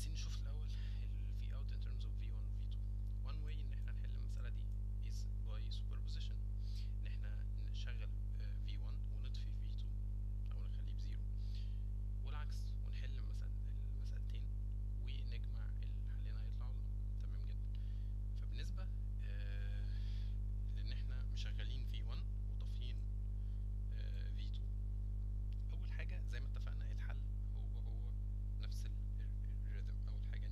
عايزين نشوف الاول ال v out in terms of v1 و v2 one way ان احنا نحل المسألة دي is by superposition ان احنا نشغل آه، v1 ونطفي v2 او نخليه بزيرو والعكس ونحل المسألة المسألتين ونجمع الحلين هيطلعوا لنا تمام جدا فبالنسبة آه، لان احنا مشغلين v1 وطافيين آه، v2 اول حاجه زي ما اتفقنا الحل هو هو نفس الريذم اول حاجه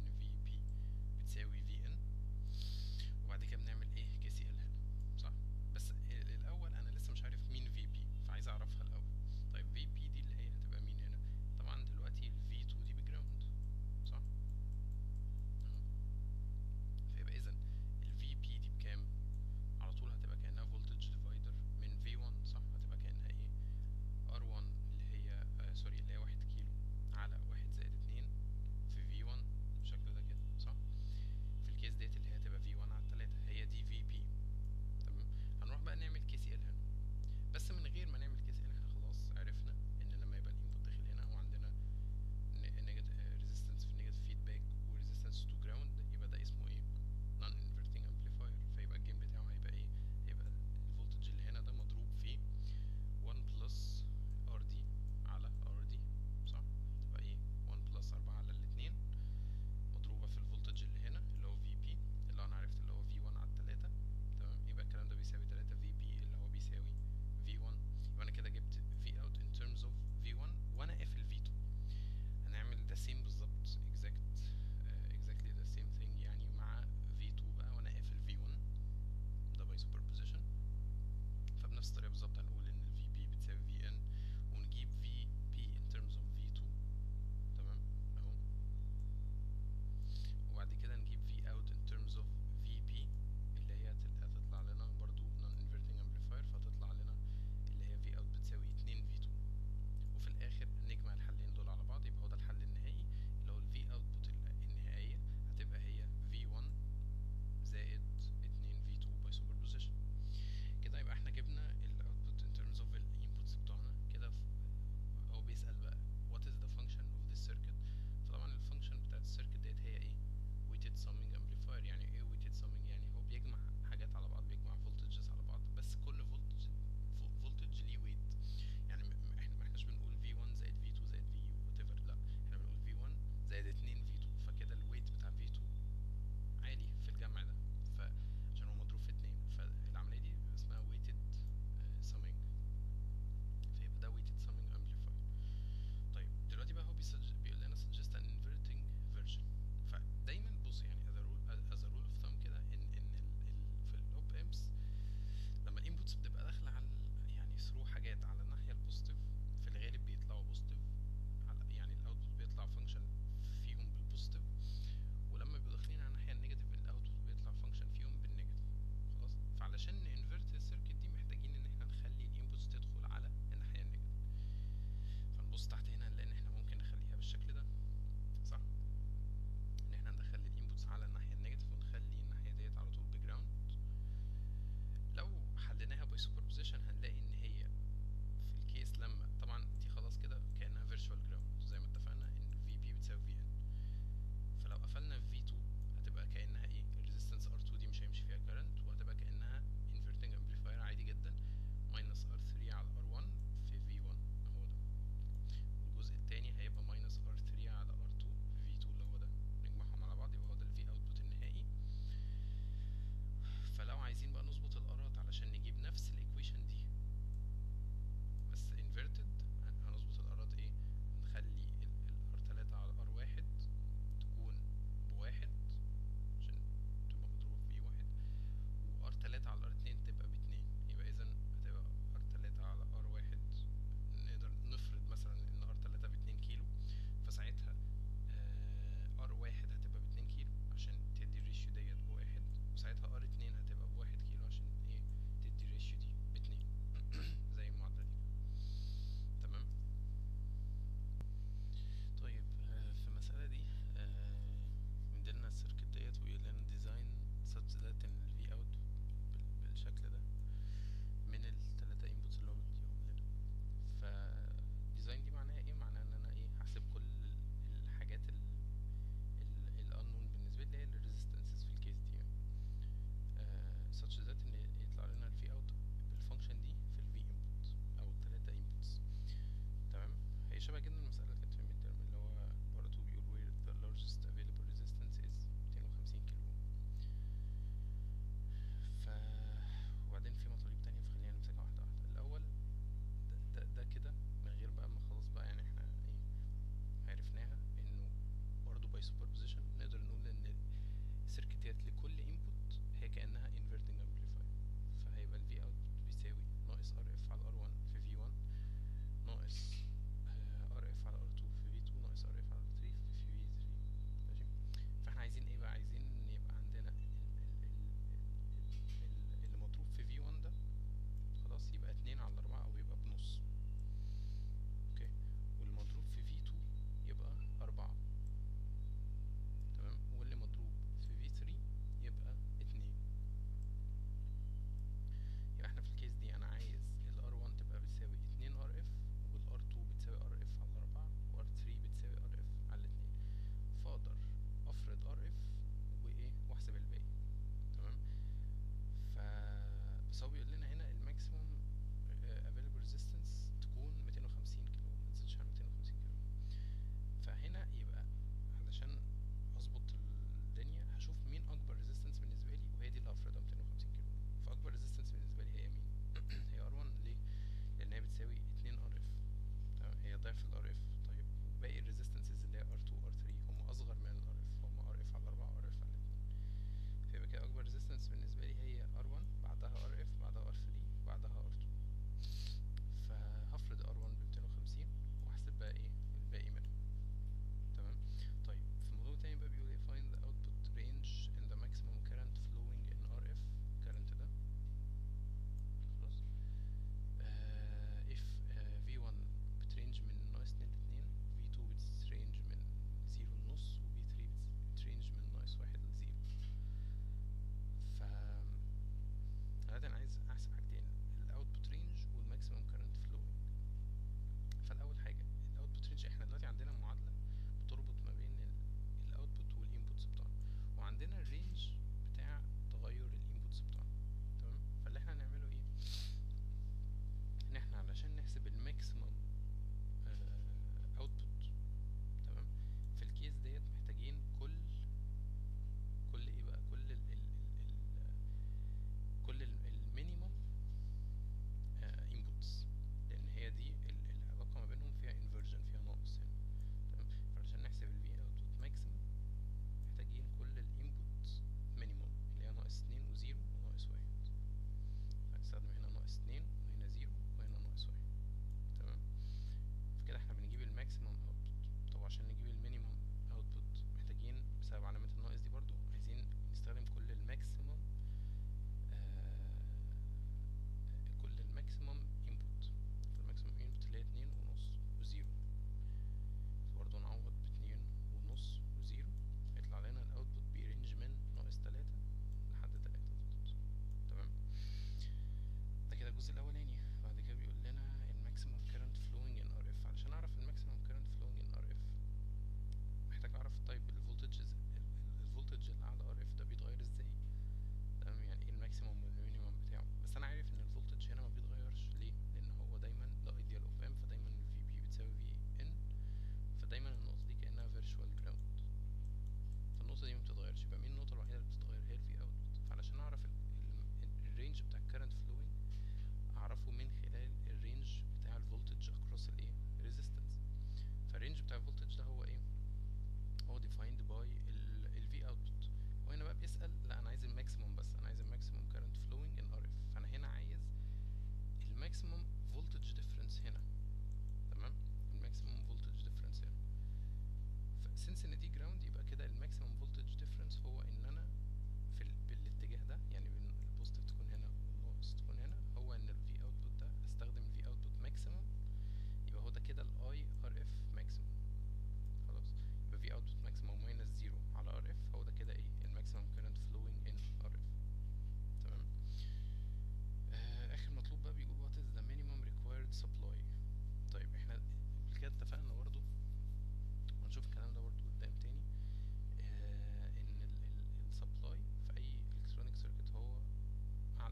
جراوند يبقى كده الماكسيمم فولتج ديفرنس هو ان انا في ال... بالاتجاه ده يعني بين البوزيتيف تكون هنا والناقص تكون هنا هو ان الفي اوتبوت ده استخدم الفي اوتبوت ماكسيمم يبقى هو ده كده الاي ار اف ماكسيمم خلاص يبقى في اوتبوت ماكسيمم ماينس زيرو على ار اف هو ده كده ايه الماكسيمم كيرنت فلوينج ان ار اف تمام آه اخر مطلوب بقى بيقول what is the minimum required supply طيب احنا قبل كده اتفقنا برضو وهنشوف الكلام ده برضو قدام تاني آه ان السبلاي في اي الكترونيك سيركت هو اعلى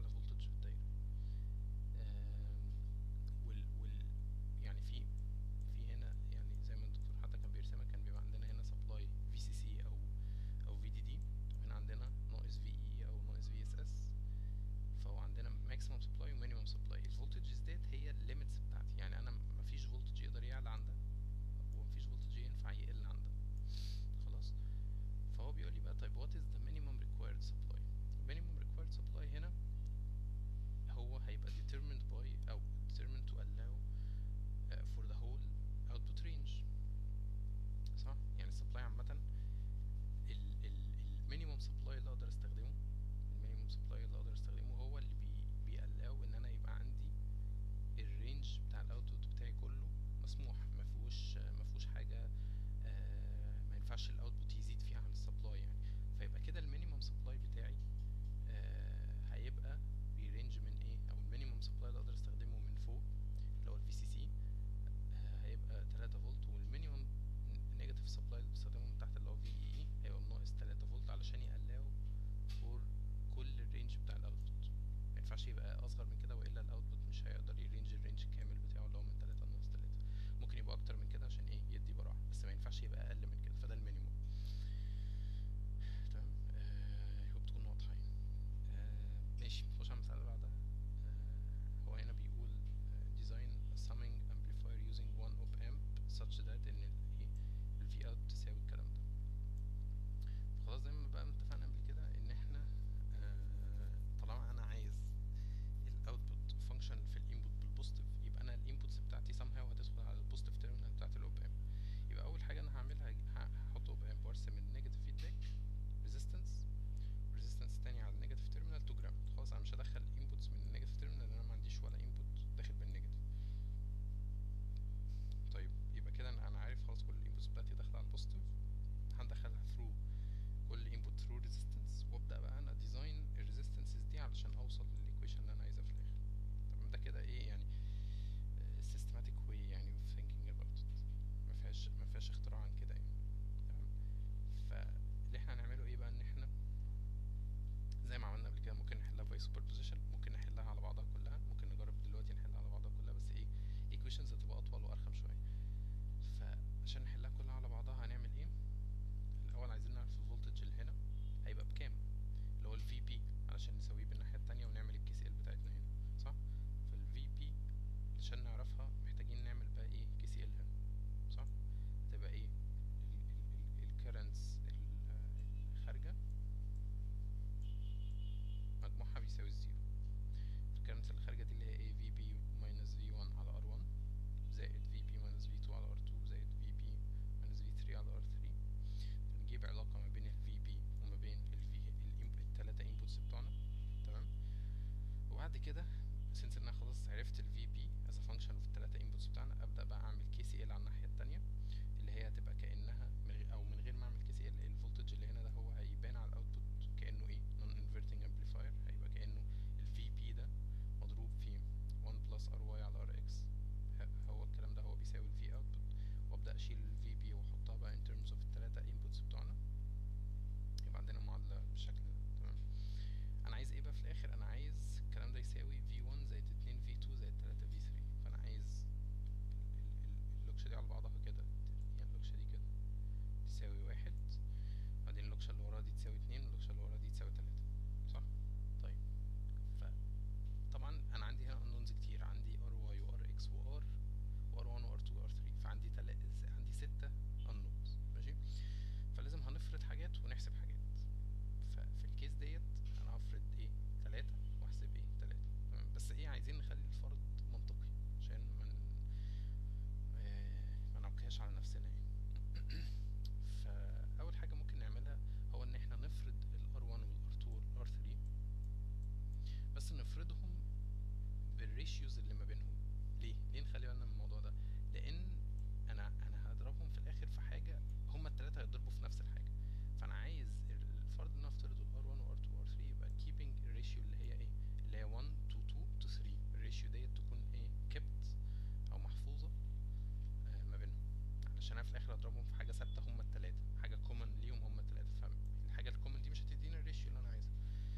الريشيوز اللي ما بينهم ليه ليه نخلي بالنا من الموضوع ده لان انا انا هضربهم في الاخر في حاجه هما التلاتة هيتضربوا في نفس الحاجه فانا عايز الفرض ان انا افترض ال R1 و R2 و R3 يبقى keeping الريشيو اللي هي ايه اللي هي 1 to 2 to 3 الريشيو ديت تكون ايه kept او محفوظه آه، ما بينهم علشان انا في الاخر هضربهم في حاجه ثابته هما التلاتة حاجه كومن ليهم هما التلاتة فالحاجه الكومن دي مش هتديني الريشيو اللي انا عايزها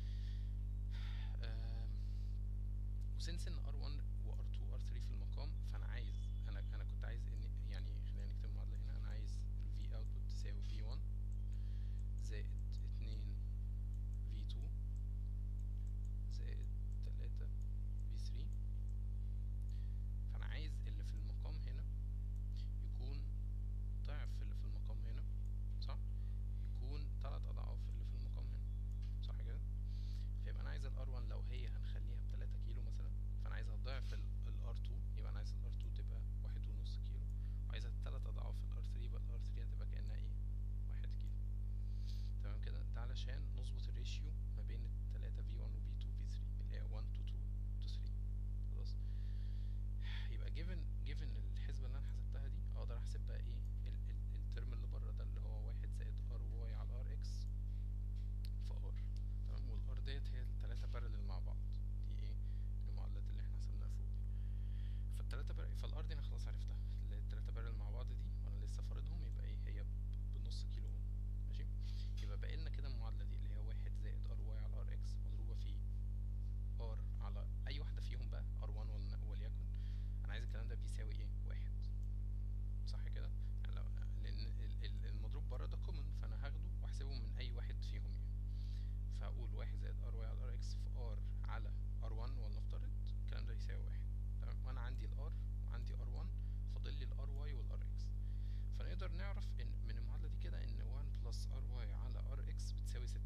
آم، وسنس ان R1 و R2 و R3 في المقام فانا عايز انا انا كنت عايز ان يعني خلينا نكتب المعادله هنا انا عايز ال V output تساوي V1 زائد 2 V2 زائد 3 V3 فانا عايز اللي في المقام هنا يكون ضعف اللي في المقام هنا صح يكون تلات اضعاف اللي في المقام هنا صح كده فيبقى انا عايز ال R1 لو هي هنخليها بتلاتة كيلو مثلا فانا عايزها ضعف ال ال R2 يبقى انا عايز ال R2 تبقى واحد ونص كيلو وعايزها تلات اضعاف ال R3 يبقى ال R3 هتبقى كأنها ايه واحد كيلو تمام كده ده علشان نظبط الريشيو ما بين التلاتة V1 و V2 V3 اللي هي 1 to 2 to 3 خلاص يبقى given given الحسبة اللي انا حسبتها دي اقدر احسب بقى ايه ال ال الترم اللي بره ده اللي هو واحد زائد RY على RX في R تمام والار ديت هي التلاتة بارلل مع بعض دي ايه المعادلات اللي احنا حسبناها فوق دي فالتلاتة بار... فالار دي انا خلاص عرفتها اللي هي التلاتة بارلل مع بعض دي وانا لسه فارضهم يبقى ايه هي ب- بنص كيلو اوم ماشي يبقى باقي لنا كده المعادلة دي اللي هي واحد زائد ار واي على ار اكس مضروبة في ار على اي واحدة فيهم بقى ار 1 وليكن انا عايز الكلام ده بيساوي ايه واحد صح كده يعني لو لان ال- ال- المضروب بره ده كومن فانا هاخده واحسبه من اي واحد فيهم يعني فاقول واحد زائد ار واي على ار اكس في ار على ار 1 ولنفترض الكلام ده يساوي واحد تمام وانا عندي الار وعندي ار 1 فاضل لي الار واي والار اكس فنقدر نعرف ان من المعادله دي كده ان 1 بلس ار واي على ار اكس بتساوي 6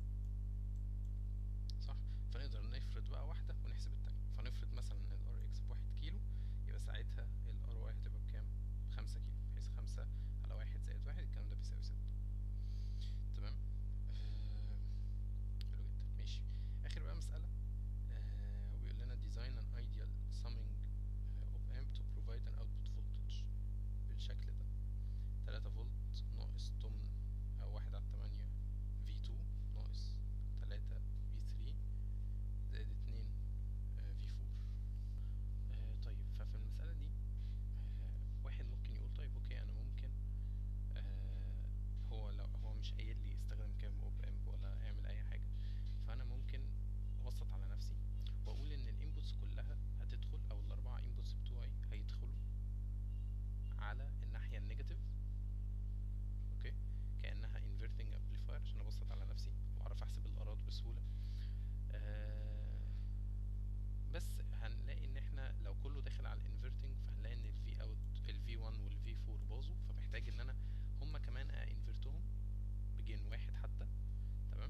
صح فنقدر نفرض بقى واحده ونحسب التانية فنفرض مثلا ان الار اكس بواحد كيلو يبقى ساعتها الار واي هتبقى بكام بخمسة كيلو بحيث خمسة على واحد زائد واحد الكلام ده بيساوي ستة تمام آه، حلو جدا ماشي اخر بقى مسألة آه، هو بيقول لنا design an ideal summing آه، op amp to provide an output voltage بالشكل ده 3 فولت ناقص تمن او واحد على تمانية V2 ناقص تلاتة V3 زائد اتنين آه، V4 آه، طيب ففي المسألة دي آه، واحد ممكن يقول طيب اوكي انا ممكن آه، هو لو هو مش قايل لي استخدم كام اوب امب ولا اعمل اي حاجة فانا ممكن ابسط على نفسي واقول ان الانبوتس كلها هتدخل او الاربعة انبوتس بتوعي هيدخلوا على الناحية النيجاتيف اوكي كأنها inverting amplifier عشان ابسط على نفسي واعرف احسب الارات بسهولة آه بس هنلاقي ان احنا لو كله داخل على الانفرتنج فهنلاقي ان الفي اوت الفي 1 والفي 4 باظوا فمحتاج ان انا هما كمان انفرتهم بجين واحد حتى تمام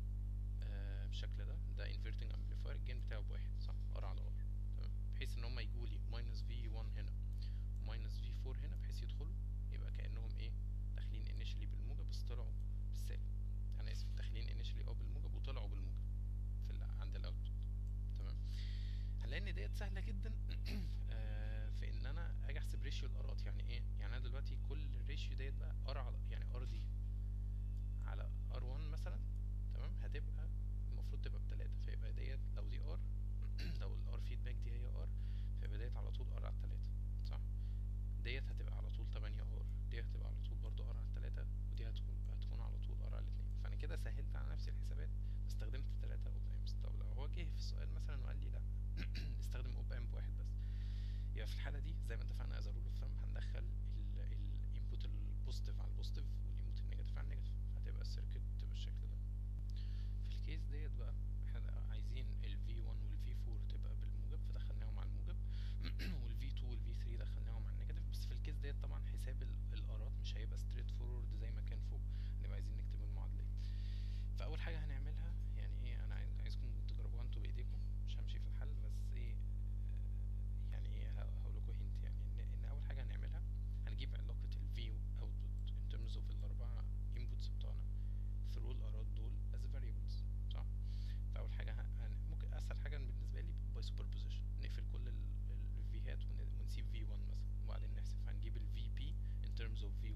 آه بالشكل ده ده انفرتنج امبليفاير الجين بتاعه بواحد صح ار على ار تمام بحيث ان هما يجوا لي ماينس في 1 هنا وماينس في 4 هنا بحيث يدخلوا يبقى كانهم ايه داخلين انيشلي بالموجب بس طلعوا بالسالب انا اسف داخلين انيشلي اه بالموجب وطلعوا بالموجب في ال عند الاوتبوت تمام هنلاقي ان ديت سهله جدا آه، في ان انا اجي احسب ريشيو الارات يعني ايه يعني انا دلوقتي كل ريشيو ديت بقى ار على يعني ار دي على ار 1 مثلا تمام هتبقى المفروض تبقى بتلاتة فيبقى ديت لو دي ار لو الار فيدباك دي هي ار فيبقى ديت على طول ار على التلاتة صح ديت هتبقى على طول تمانية ار دي هتبقى على طول برضو ار على التلاتة ودي هتكون هتكون على طول ار على الاتنين فانا كده سهلت على نفسي الحسابات واستخدمت تلاتة اوب امبس طب لو هو جه في السؤال مثلا وقال لي لا استخدم اوب امب واحد بس يبقى في الحالة دي زي ما اتفقنا از رول اوف ثumb هندخل الانبوت البوزيتيف على البوزيتيف والانبوت النيجاتيف على النيجاتيف هتبقى السيركت بالشكل ده في الكيس ديت بقى احنا عايزين ال V1 وال V4 تبقى بالموجب فدخلناهم على الموجب وال V2 وال V3 دخلناهم على النيجاتيف بس في الكيس ديت طبعا حساب ال- الارات مش هيبقى ستريت فورورد زي ما كان فوق نبقى عايزين نكتب المعادلات فاول حاجه هنعملها يعني ايه انا عايز- عايزكم تجربوها انتوا بايديكم مش همشي في الحل بس ايه آه، يعني ايه هقول لكم هنت يعني ان ان اول حاجه هنعملها هنجيب علاقه ال V output in terms of الاربعه inputs بتوعنا through الارات دول as variables صح فاول حاجه ه- هن... ممكن اسهل حاجه بالنسبه لي by superposition نقفل كل نسيب V1 مثلا وبعدين نحسب هنجيب ال VP in terms of